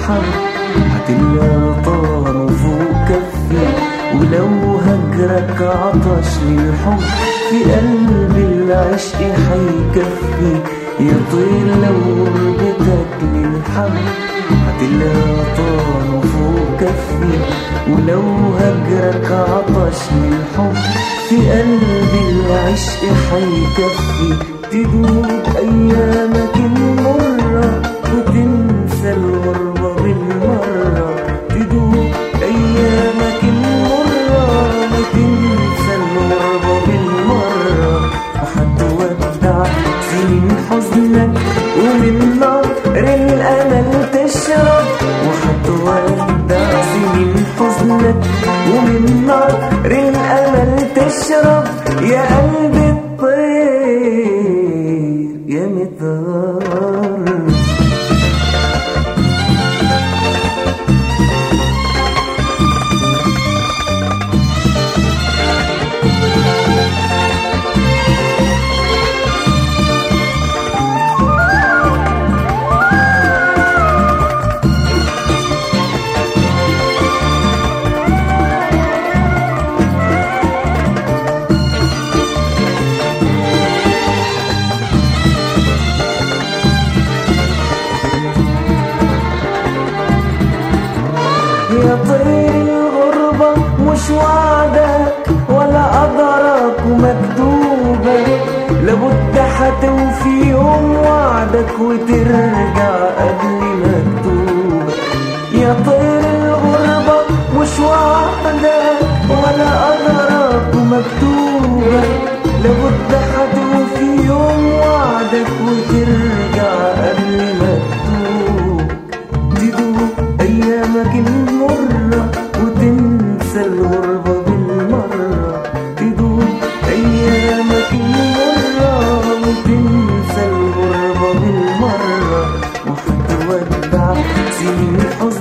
الحب هتلاقي طعمه فوق كفي ولو هجرك عطشني الحب في قلبي العشق حيكفي يا طير لو ربتك للحب هتلاقي طعمه فوق كفي ولو هجرك عطشني الحب في قلبي العشق حيكفي تدوب أيامك المرة وتنسى الغربة بالمرة تدوب أيامك المرة وتنسى الغربة بالمرة وحتودع سنين حزنك ومن نار الأمل تشرب وحتودع سنين حزنك ومن نار الأمل تشرب يا قلبي الطير يا مدار يا طير الغربة مش وعدك ولا قدرك ومكتوبة لابد هتوفي يوم وعدك وترجع قبل مكتوبة يا طير الغربة مش وعدك ولا قدرك ومكتوبة لابد هتوفي يوم وعدك وترجع قبل مكتوب تدوب أيامك المرة وتنسى الغربة بالمرة تدوب أيامك المرة وتنسى الغربة بالمرة وحتودع سنين الحزن